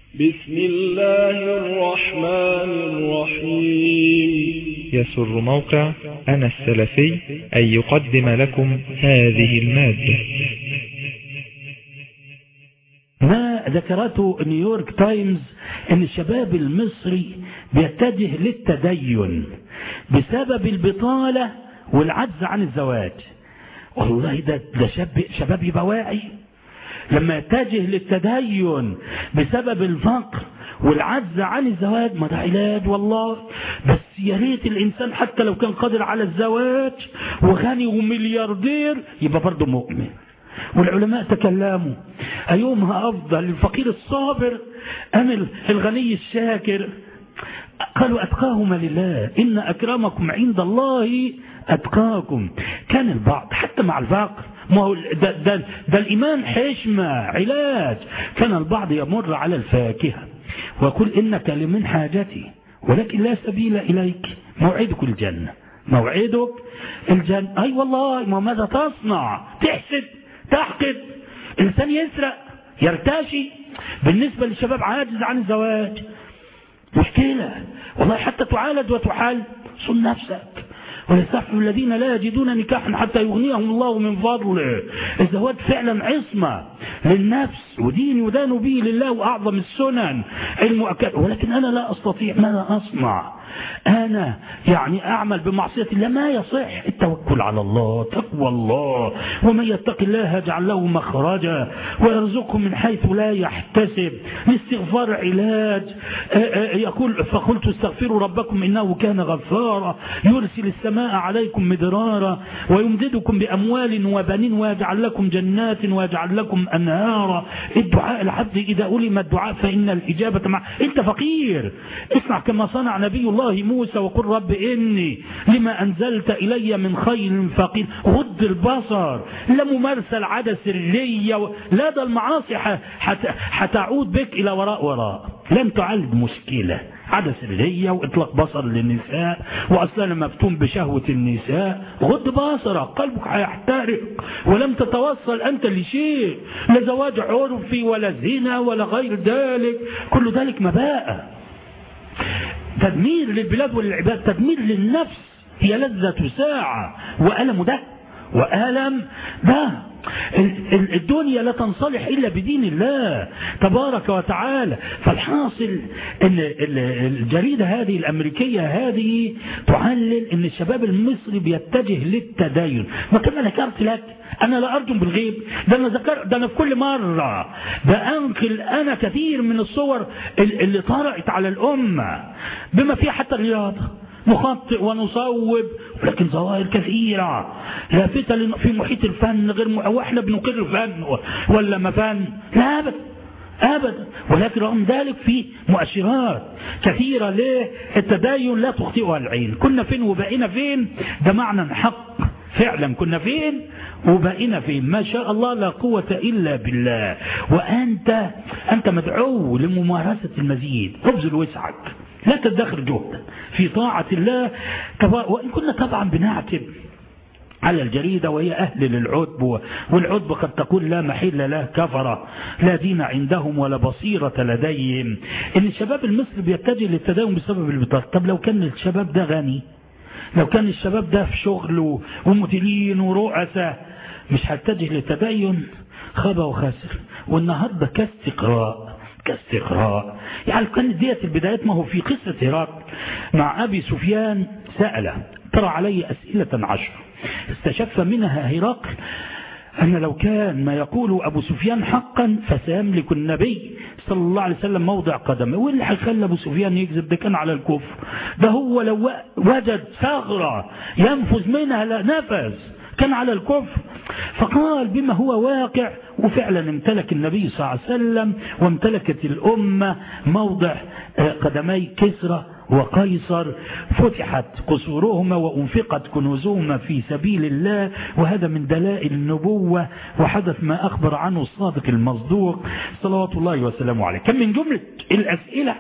بسم الله الرحمن الرحيم يسر موقع أنا السلفي أن يقدم لكم هذه المادة ما ذكرته نيويورك تايمز ان الشباب المصري بيتجه للتدين بسبب البطالة والعجز عن الزواج والله ده, ده شاب شباب يبقى واعي لما يتجه للتدين بسبب الفقر والعجز عن الزواج ما ده علاج والله بس يا ريت الانسان حتى لو كان قادر على الزواج وغني وملياردير يبقى برضه مؤمن والعلماء تكلموا أيهما أفضل الفقير الصابر أم الغني الشاكر قالوا أتقاهما لله إن أكرمكم عند الله أتقاكم كان البعض حتى مع الفقر ما هو ده, ده, ده الإيمان حشمة علاج كان البعض يمر على الفاكهة ويقول إنك لمن حاجتي ولكن لا سبيل إليك موعدك الجنة موعدك الجنة أي والله ما ماذا تصنع تحسد تحقد الإنسان يسرق يرتشي بالنسبة للشباب عاجز عن الزواج مشكلة والله حتى تعالج وتحل صن نفسك ويستحفظ الذين لا يجدون نكاحا حتى يغنيهم الله من فضله الزواج فعلا عصمة للنفس ودين يدان به لله وأعظم السنن المؤكد ولكن أنا لا أستطيع ماذا أصنع أنا يعني أعمل بمعصية الله ما يصح التوكل على الله تقوى الله ومن يتق الله يجعل له مخرجا ويرزقه من حيث لا يحتسب الاستغفار علاج يقول فقلت استغفروا ربكم إنه كان غفارا يرسل السماء عليكم مدرارا ويمددكم بأموال وبنين ويجعل لكم جنات ويجعل لكم أنهارا الدعاء العبد إذا ألم الدعاء فإن الإجابة مع أنت فقير اصنع كما صنع نبي الله الله موسى وقل رب إني لما أنزلت إلي من خير فقير غض البصر لا ممارسة العادة سرية لا ده المعاصي حتعود بك إلى وراء وراء لن تعالج مشكلة عادة سرية وإطلاق بصر للنساء وأصلا مفتون بشهوة النساء غض بصرك قلبك هيحترق ولم تتوصل أنت لشيء لا زواج عرفي ولا زنا ولا غير ذلك كل ذلك مباء تدمير للبلاد وللعباد تدمير للنفس هي لذة ساعة وألم ده وألم ده الدنيا لا تنصلح إلا بدين الله تبارك وتعالى فالحاصل أن الجريدة هذه الأمريكية هذه تعلل أن الشباب المصري بيتجه للتدين ما كما ذكرت لك أنا لا أرجم بالغيب ده أنا ذكر ده أنا في كل مرة بأنقل أنا كثير من الصور اللي طرأت على الأمة بما فيها حتى الرياضة نخطئ ونصوب ولكن ظواهر كثيرة لافتة في محيط الفن غير م... واحنا بنقر الفن ولا ما فن لا أبدا أبدا ولكن رغم ذلك في مؤشرات كثيرة ليه التدين لا تخطئها العين كنا فين وبقينا فين ده معنى حق فعلا كنا فين وبقينا فين ما شاء الله لا قوة إلا بالله وأنت أنت مدعو لممارسة المزيد ابذل وسعك لا تدخر جهدا في طاعة الله وإن كنا طبعا بنعتب على الجريدة وهي أهل للعتب والعتب قد تقول لا محل له كفرة لا دين عندهم ولا بصيرة لديهم إن الشباب المصري بيتجه للتدين بسبب البطاقة طب لو كان الشباب ده غني لو كان الشباب ده في شغل ومديرين ورؤساء مش هتجه للتدين خاب وخسر والنهارده كاستقراء كاستقراء يعني كانت ديت البدايات ما هو في قصة هرقل مع أبي سفيان سأل ترى علي أسئلة عشر استشف منها هرقل أن لو كان ما يقول أبو سفيان حقا فسيملك النبي صلى الله عليه وسلم موضع قدمه واللي هيخلي أبو سفيان يكذب ده كان على الكفر ده هو لو وجد ثغرة ينفذ منها لا نفذ كان على الكفر فقال بما هو واقع وفعلا امتلك النبي صلى الله عليه وسلم وامتلكت الأمة موضع قدمي كسرى وقيصر فتحت قصورهما وأنفقت كنوزهما في سبيل الله وهذا من دلائل النبوة وحدث ما أخبر عنه الصادق المصدوق صلوات الله وسلامه عليه كم من جملة الأسئلة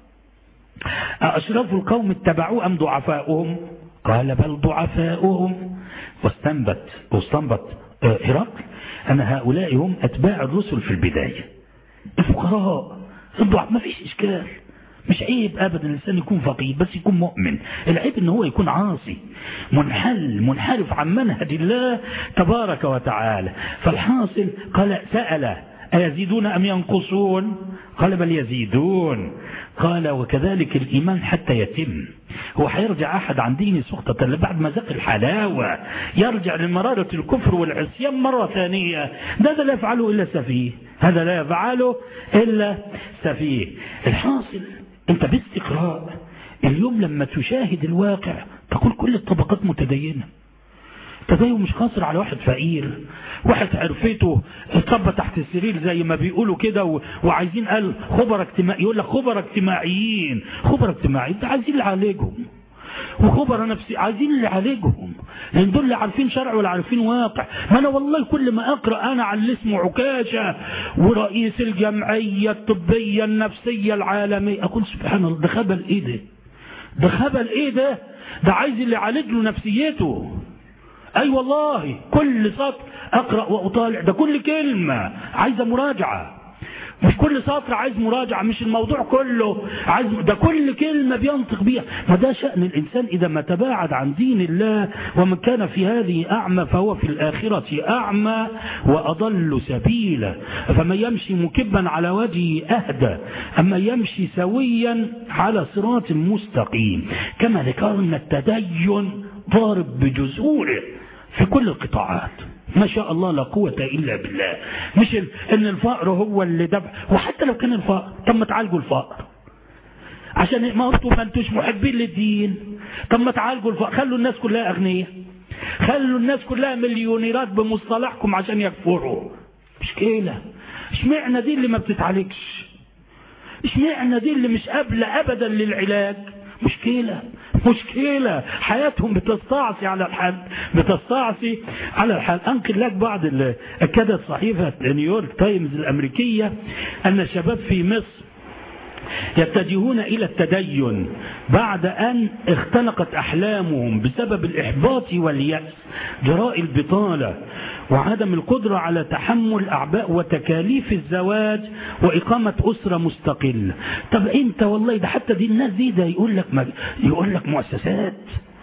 أشراف القوم اتبعوا أم ضعفاؤهم قال بل ضعفاؤهم واستنبت واستنبط هرقل أن هؤلاء هم أتباع الرسل في البداية الفقراء الضعف ما فيش إشكال مش عيب ابدا الانسان يكون فقير بس يكون مؤمن العيب ان هو يكون عاصي منحل منحرف عن منهج الله تبارك وتعالى فالحاصل قال سأل أيزيدون أم ينقصون قال بل يزيدون قال وكذلك الإيمان حتى يتم هو حيرجع أحد عن دينه سخطة بعد ما ذاق الحلاوة يرجع لمرارة الكفر والعصيان مرة ثانية هذا لا يفعله إلا سفيه هذا لا يفعله إلا سفيه الحاصل أنت باستقراء اليوم لما تشاهد الواقع تقول كل الطبقات متدينة التدين مش قاصر على واحد فقير واحد عرفته اتربى تحت السرير زي ما بيقولوا كده و... وعايزين قال خبراء اجتماعي يقول لك خبراء اجتماعيين خبراء اجتماعيين ده عايزين اللي يعالجهم وخبراء نفسي عايزين اللي يعالجهم لان دول اللي عارفين شرع ولا عارفين واقع ما انا والله كل ما اقرا انا على اللي اسمه عكاشه ورئيس الجمعيه الطبيه النفسيه العالميه اقول سبحان الله ده خبل ايه ده ده خبل ايه ده ده عايز اللي يعالج له نفسيته اي أيوة والله كل سطر اقرا واطالع ده كل كلمه عايزه مراجعه مش كل سطر عايز مراجعة مش الموضوع كله عايز ده كل كلمة بينطق بيها ما ده شأن الإنسان إذا ما تباعد عن دين الله ومن كان في هذه أعمى فهو في الآخرة أعمى وأضل سبيلا فمن يمشي مكبا على وجهه أهدى أما يمشي سويا على صراط مستقيم كما ذكرنا التدين ضارب بجذوره في كل القطاعات ما شاء الله لا قوة إلا بالله مش إن الفقر هو اللي دفع وحتى لو كان الفقر طب ما تعالجوا الفقر عشان ما انتوا ما انتوش محبين للدين طب ما تعالجوا الفقر خلوا الناس كلها أغنياء خلوا الناس كلها مليونيرات بمصطلحكم عشان يكفروا مشكلة اشمعنى دي اللي ما بتتعالجش اشمعنى دي اللي مش قابلة أبدا للعلاج مشكلة مشكلة حياتهم بتستعصي على الحال بتستعصي على الحال أنقل لك بعض أكدت صحيفة نيويورك تايمز الأمريكية أن الشباب في مصر يتجهون إلى التدين بعد أن اختنقت أحلامهم بسبب الإحباط واليأس جراء البطالة وعدم القدرة على تحمل أعباء وتكاليف الزواج وإقامة أسرة مستقلة طب أنت والله ده حتى دي الناس دي ده يقول لك ما يقول لك مؤسسات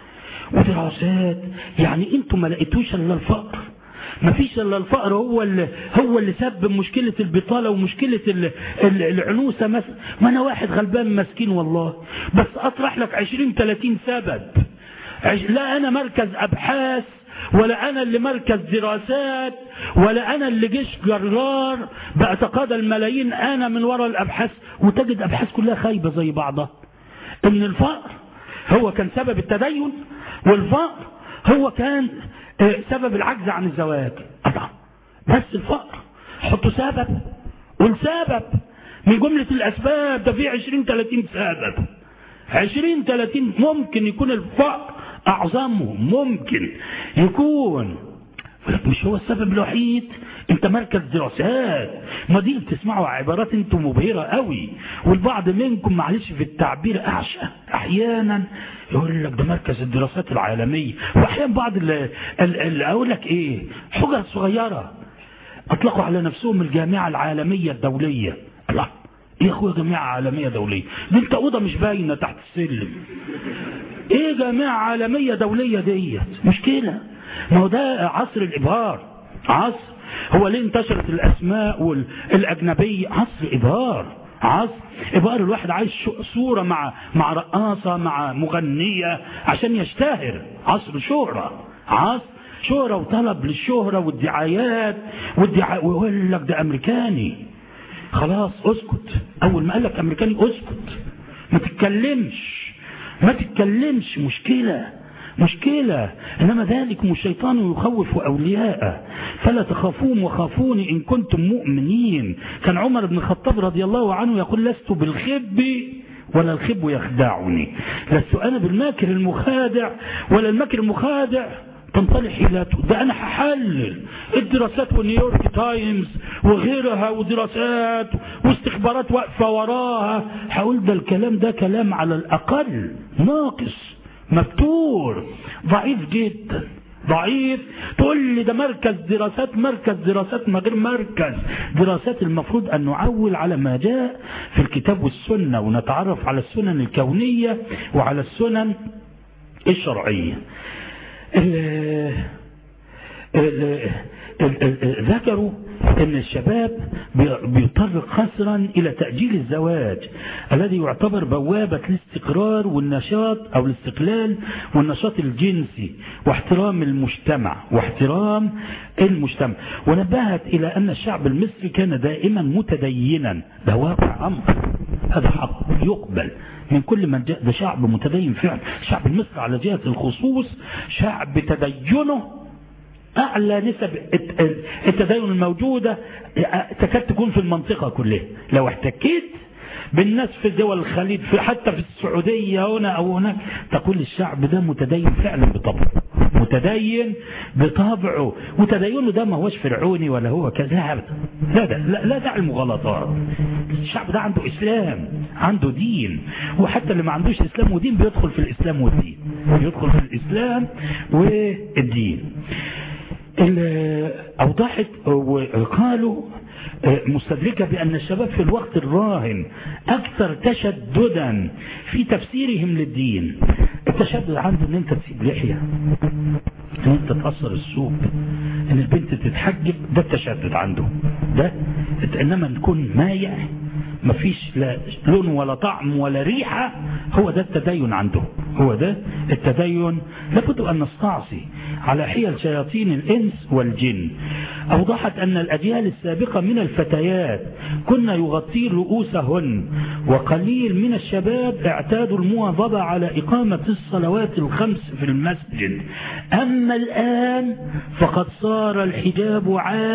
ودراسات يعني انتوا ما لقيتوش الا الفقر ما فيش الا الفقر هو اللي هو اللي سبب مشكله البطاله ومشكله العنوسه مثلا ما انا واحد غلبان مسكين والله بس اطرح لك 20 30 سبب لا انا مركز ابحاث ولا انا اللي مركز دراسات ولا انا اللي جيش جرار بأتقاضى الملايين انا من وراء الابحاث وتجد ابحاث كلها خايبه زي بعضها ان الفقر هو كان سبب التدين والفقر هو كان سبب العجز عن الزواج طبعا بس الفقر حطوا سبب والسبب من جملة الأسباب ده في 20 30 سبب 20 30 ممكن يكون الفقر أعظمهم ممكن يكون مش هو السبب الوحيد انت مركز دراسات ما دي بتسمعوا عبارات انتم مبهرة قوي والبعض منكم معلش في التعبير اعشى احيانا يقول لك ده مركز الدراسات العالمية واحيانا بعض اللي, اللي اقول لك ايه حجر صغيرة اطلقوا على نفسهم الجامعة العالمية الدولية الله ايه يا اخويا جامعة عالمية دولية دي انت اوضة مش باينة تحت السلم ايه جامعة عالمية دولية ديت مشكلة ما هو ده عصر الابهار عصر هو ليه انتشرت الاسماء والاجنبية عصر ابهار عصر ابهار الواحد عايز صورة مع مع رقاصة مع مغنية عشان يشتهر عصر شهرة عصر شهرة وطلب للشهرة والدعايات والدعاء ويقول لك ده امريكاني خلاص اسكت اول ما قال لك امريكاني اسكت ما تتكلمش ما تتكلمش مشكلة مشكلة إنما ذلكم الشيطان يخوف أولياءه فلا تخافون وخافوني إن كنتم مؤمنين كان عمر بن الخطاب رضي الله عنه يقول لست بالخب ولا الخب يخدعني لست أنا بالماكر المخادع ولا الماكر المخادع تنطلح إلى ده أنا هحلل الدراسات والنيويورك تايمز وغيرها ودراسات واستخبارات واقفة وراها هقول ده الكلام ده كلام على الأقل ناقص مبتور ضعيف جدا ضعيف تقول لي ده مركز دراسات مركز دراسات ما غير مركز دراسات المفروض أن نعول على ما جاء في الكتاب والسنة ونتعرف على السنن الكونية وعلى السنن الشرعية ال- ال- ال- ال- ذكروا ان الشباب بي- بيضطر قسرا الى تأجيل الزواج الذي يعتبر بوابة الاستقرار والنشاط او الاستقلال والنشاط الجنسي واحترام المجتمع واحترام المجتمع ونبهت الى ان الشعب المصري كان دائما متدينا ده واقع امر هذا حق يقبل من كل من جاء ده شعب متدين فعلا الشعب المصري على جهة الخصوص شعب تدينه أعلى نسب الت- التدين الموجودة تكاد تكون في المنطقة كلها لو احتكيت بالناس في دول الخليج في حتى في السعودية هنا أو هناك تقول الشعب ده متدين فعلا بطبعه متدين بطبعه وتدينه ده ما هوش فرعوني ولا هو كذا أبدا. لا ده لا, لا داعي المغالطات الشعب ده عنده إسلام عنده دين وحتى اللي ما عندوش إسلام ودين بيدخل في الإسلام والدين يدخل في الإسلام والدين ال- أوضحت وقالوا مستدركة بأن الشباب في الوقت الراهن أكثر تشددا في تفسيرهم للدين التشدد عنده أن أنت تسيب لحية أن أنت تقصر السوق أن البنت تتحجب ده التشدد عنده ده إنما نكون مايع مفيش لا لون ولا طعم ولا ريحة هو ده التدين عنده هو ده التدين لابد أن نستعصي على حيل شياطين الإنس والجن أوضحت أن الأجيال السابقة من الفتيات كن يغطين رؤوسهن وقليل من الشباب اعتادوا المواظبة على إقامة الصلوات الخمس في المسجد أما الآن فقد صار الحجاب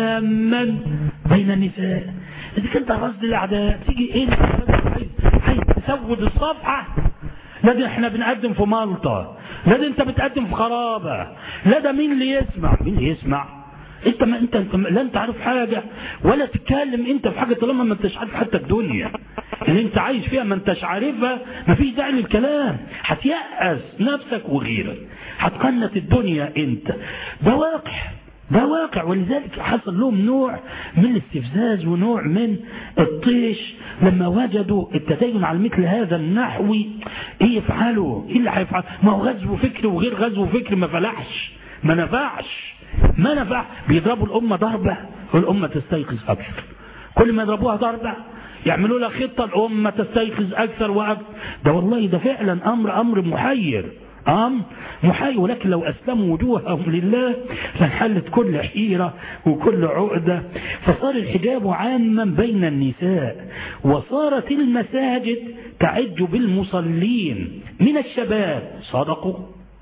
عاما بين النساء إذا كنت قصد الأعداء تيجي إيه عايز عايز تسود الصفحة لا ده احنا بنقدم في مالطا لا ده انت بتقدم في خرابة لا ده مين اللي يسمع مين اللي يسمع انت ما انت, انت لا انت عارف حاجة ولا تتكلم انت في حاجة طالما ما انتش عارف حتى الدنيا اللي انت عايش فيها ما انتش عارفها ما فيش داعي للكلام هتيأس نفسك وغيرك هتقنط الدنيا انت ده واقع ده واقع ولذلك حصل لهم نوع من الاستفزاز ونوع من الطيش لما وجدوا التدين على مثل هذا النحو ايه يفعلوا ايه اللي هيفعل ما هو غزو فكري وغير غزو فكري ما فلحش ما نفعش ما نفع بيضربوا الامه ضربه والامه تستيقظ اكثر كل ما يضربوها ضربه يعملوا لها خطه الامه تستيقظ اكثر واكثر ده والله ده فعلا امر امر محير أم محاي ولكن لو أسلموا وجوههم لله لانحلت كل حيرة وكل عقدة فصار الحجاب عاما بين النساء وصارت المساجد تعج بالمصلين من الشباب صدقوا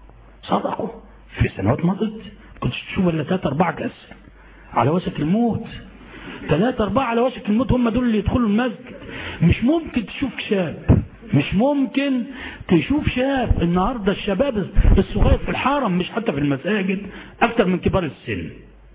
صدقوا في سنوات مضت كنت تشوف ولا ثلاثة أربعة كاس على وشك الموت ثلاثة أربعة على وشك الموت هم دول اللي يدخلوا المسجد مش ممكن تشوف شاب مش ممكن تشوف شاب النهاردة الشباب الصغير في الحرم مش حتى في المساجد أكثر من كبار السن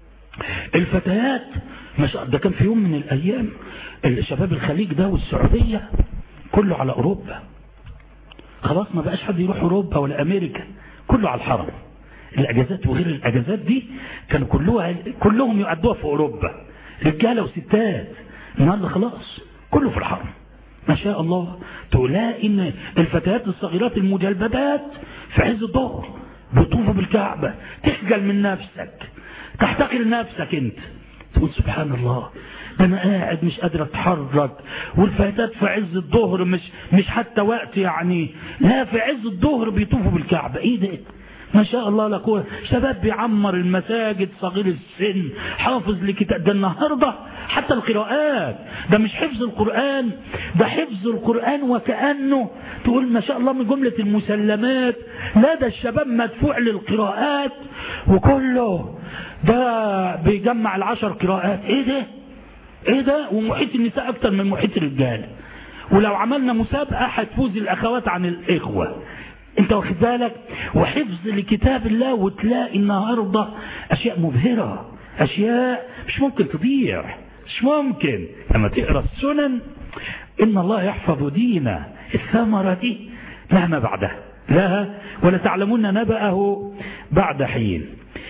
الفتيات مش ده كان في يوم من الأيام الشباب الخليج ده والسعودية كله على أوروبا خلاص ما بقاش حد يروح أوروبا ولا أمريكا كله على الحرم الأجازات وغير الأجازات دي كانوا كلها كلهم يؤدوها في أوروبا رجالة وستات النهارده خلاص كله في الحرم ما شاء الله تلاقي ان الفتيات الصغيرات المجلبدات في عز الظهر بيطوفوا بالكعبة تخجل من نفسك تحتقر نفسك انت تقول سبحان الله ده انا قاعد مش قادر اتحرك والفتيات في عز الظهر مش مش حتى وقت يعني لا في عز الظهر بيطوفوا بالكعبة ايه ده ما شاء الله لا قوه شباب بيعمر المساجد صغير السن حافظ لكتاب ده النهارده حتى القراءات ده مش حفظ القرآن ده حفظ القرآن وكأنه تقول ما شاء الله من جملة المسلمات لا ده الشباب مدفوع للقراءات وكله ده بيجمع العشر قراءات ايه ده ايه ده ومحيط النساء اكتر من محيط الرجال ولو عملنا مسابقة هتفوز الاخوات عن الاخوة انت واخد بالك وحفظ لكتاب الله وتلاقي النهاردة اشياء مبهرة اشياء مش ممكن تضيع مش ممكن لما تقرا السنن ان الله يحفظ دينا الثمرة دي لها ما بعدها لها ولا تعلمون نبأه بعد حين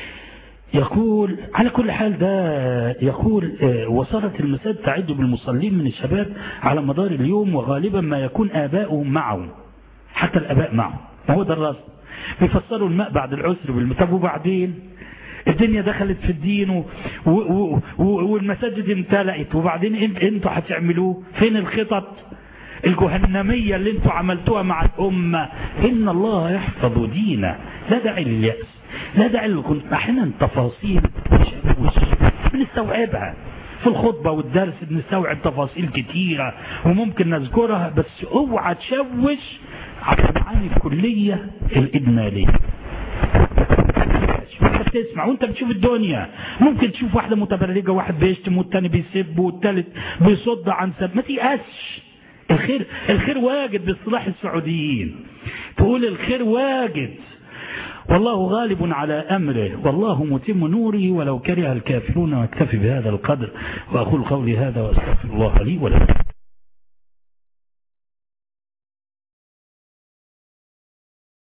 يقول على كل حال ده يقول وصارت المساجد تعد بالمصلين من الشباب على مدار اليوم وغالبا ما يكون آباؤهم معهم حتى الآباء معهم وهو ده الرسم بيفسروا الماء بعد العسر بالمتاب وبعدين الدنيا دخلت في الدين و... و... و... والمساجد امتلأت وبعدين انتوا هتعملوه فين الخطط الجهنمية اللي انتوا عملتوها مع الأمة إن الله يحفظ دينه لا داعي لليأس لا داعي لكم أحيانا تفاصيل مش بنستوعبها في الخطبة والدرس بنستوعب تفاصيل كتيرة وممكن نذكرها بس اوعى تشوش على المعاني الكلية الإجمالية وانت بتسمع وانت بتشوف الدنيا ممكن تشوف واحدة متبرجة واحد بيشتم والتاني بيسب والتالت بيصد عن سب ما تيأسش الخير الخير واجد باصطلاح السعوديين تقول الخير واجد والله غالب على أمره والله متم نوره ولو كره الكافرون واكتفي بهذا القدر وأقول قولي هذا وأستغفر الله لي ولكم